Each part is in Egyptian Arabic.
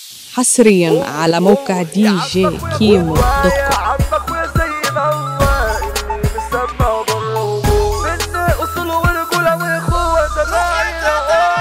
حصريا على موقع دي جي كيمو دوت كوم عمك ويا زي ما هو اللي مسمى بره من اصول ورجوله واخوه زمايل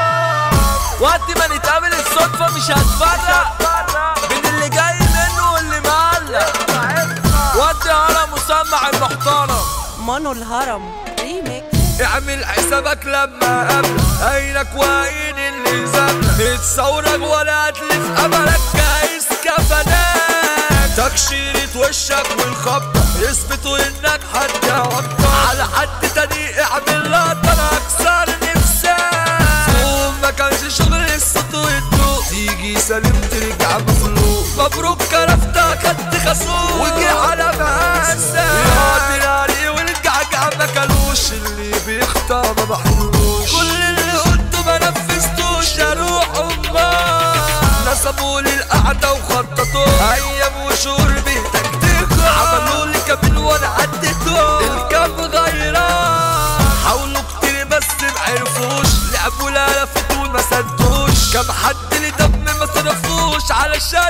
وقت ما نتقابل الصدفة مش هتفرق بين اللي جاي منه واللي معلق وقت هرم مسمع المحترم مانو الهرم ريميكس اعمل حسابك لما قبل عينك وعين اللي زبلك اتصورك ولا هتلف املك جايز كفناك تكشيرة وشك والخبطة يثبتوا انك حد عطة على حد تاني اعمل لقطة انا اكسر نفسك تقوم ما كانش شغل الصوت والضوء تيجي سليم ترجع مخلوق مبروك كرفتك خدت خسوق وجي على مقاسك يا ناري والجعجع ما كلوش اللي بيخطى ما بحلوش كل اللي قلته ما نفذتوش يا روح امك نصبوا لي القعدة وخططوا ايام وشهور بيتكتكوا عملوا لي كابل وانا عديتهم الكام غيران حاولوا كتير بس معرفوش لعبوا لا لفتوا ما سدوش كم حد لي دم ما صرفوش علشان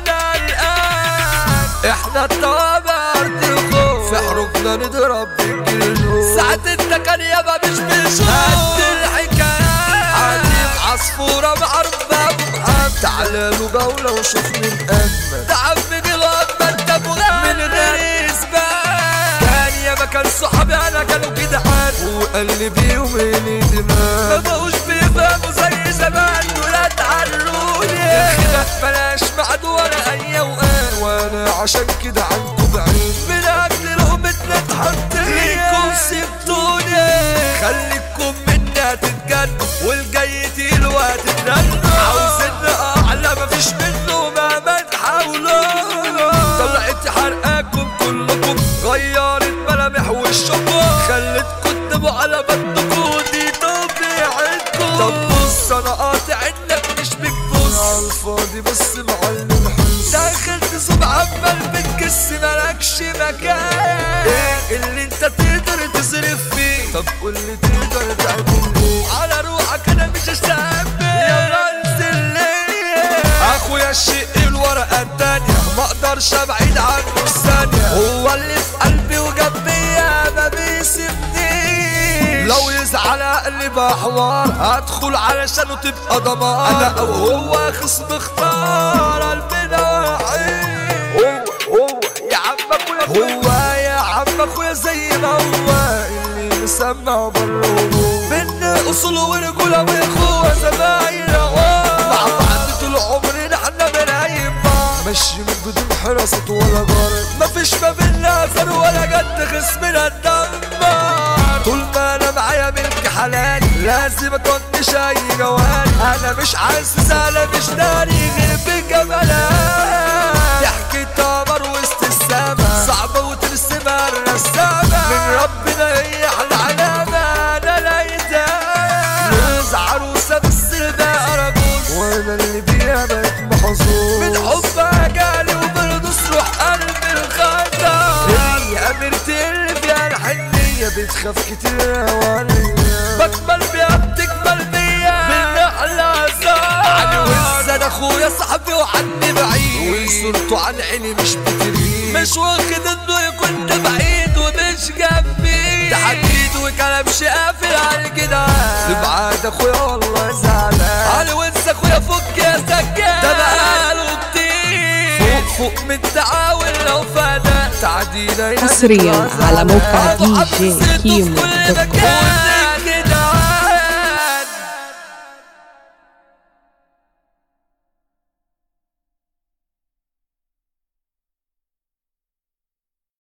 الان احنا الطوابع ارض الخوف في حروفنا نضرب بالجنون ساعات انت كان يابا مش بنشوف قد الحكايات عديم عصفورة معروف بابو محمد تعالى له جولة وشوف من أجمل تعبد الواد انت من غير إثبات كان ياما كان صحابي أنا كانوا جدعان وقلبي وميني دماغ ما بقوش بيفهموا زي زمان ولا تعلوني الخلاف بلاش معد ولا أي أوقات وأنا عشان كده عنكم بعيد من أجل لقمتنا اتحط ليكم سبتوني خليكم مني هتتجنوا والجاي تقيل وهتترنوا عاوزين أعلى مفيش منه مهما تحاولوا طلعت حرقاكم كلكم غيرت ملامح وشكم خلتكم تبقوا على بطنكم دي طبيعتكم طب بص أنا قاطع إنك مش بتبص على الفاضي بس معلم حس داخل تصب عمال بتكس مالكش مكان ايه اللي انت تقدر تصرف فيه طب قول لي تقدر تعمل ايه على روحك انا مش هستقبل يلا انزل ليه اخويا الشق الورقه التانية ما اقدرش ابعد عنه الثانية هو اللي في قلبي وجنبي ما بيسيبنيش لو يزعل اقلب حوار هدخل علشانه تبقى دمار انا او هو خصم اختار قلبنا وحيد هو هو يا عم اخويا هو يا عم اخويا زي ما هو اللي مسمع بره وجوه من اصول ورجوله واخوه زمايل مع بعض طول عمرنا احنا بنعيب بعض ماشي من بدون حراسة ولا جارب مفيش ما بينا اثر ولا جد خصمنا اتدمر طول ما انا معايا ملك حلال لازم اطنش اي جوال انا مش عايز انا مش داري غير بجمالات تحكي تمر وسط السما صعبة وترسمها الرسامة من ربنا هي احلى علامة انا لايتها جوز عروسة بس الباقي أرجوز وانا اللي بيها بقيت محظوظ من حبها جالي وبرضوس روح قلبي الخطر هي أميرتي اللي فيها الحنية بتخاف كتير وعليا بكمل بيها بتكمل بيا بالنحلة زار علي وزن اخويا صاحبي وعني بعيد وصورته عن عيني مش بتريد مش واخد انه يكون ده بعيد ومش جنبي ده حديد وكلام قافل على الجدعان تبعد اخويا والله زعلان علي وانسى اخويا فك يا سجان ده بقاله كتير فوق فوق من التعاون لو فانا تعدينا حصرياً على موقع DJ كيمو دوت كوم.